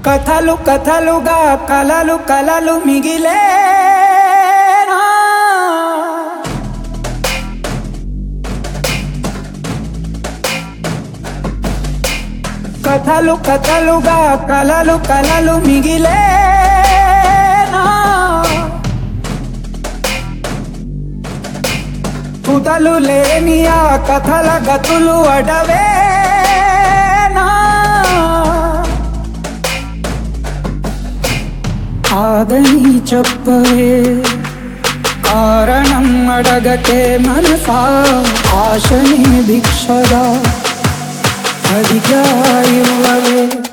కథలు కథలుగా కలలు కలలు మిగిలే కథలు కథలుగా కలలు కలలు మిగిలే తుదలు లేని ఆ కథల గతులు అడవేనా ఆదని చెప్పవే కారణం అడగతే మనసా ఆశని భిక్షగా అడిగా ఇవ్వవే